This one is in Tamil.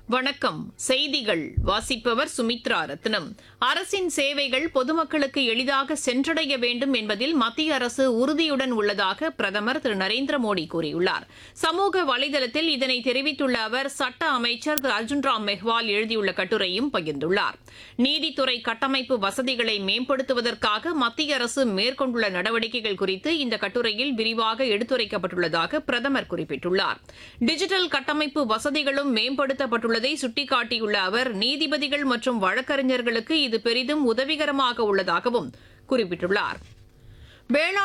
வணக்கம் செய்திகள் வாசிப்பவர் சுமித்ரா ரத்னம் அரசின் சேவைகள் பொதுமக்களுக்கு எளிதாக சென்றடைய வேண்டும் என்பதில் மத்திய அரசு உறுதியுடன் உள்ளதாக பிரதமர் திரு நரேந்திர மோடி கூறியுள்ளார் சமூக வலைதளத்தில் இதனை தெரிவித்துள்ள அவர் சட்ட அமைச்சர் திரு அர்ஜுன் ராம் மெஹ்வால் எழுதியுள்ள கட்டுரையும் பகிர்ந்துள்ளார் நீதித்துறை கட்டமைப்பு வசதிகளை மேம்படுத்துவதற்காக மத்திய அரசு மேற்கொண்டுள்ள நடவடிக்கைகள் குறித்து இந்த கட்டுரையில் விரிவாக எடுத்துரைக்கப்பட்டுள்ளதாக பிரதமர் குறிப்பிட்டுள்ளார் டிஜிட்டல் கட்டமைப்பு வசதிகளும் மேம்படுத்தப்பட்டுள்ளதை சுட்டிக்காட்டியுள்ள அவர் நீதிபதிகள் மற்றும் வழக்கறிஞர்களுக்கு இது பெரிதும் உதவிகரமாக உள்ளதாகவும் குறிப்பிட்டுள்ளார் வேளாண்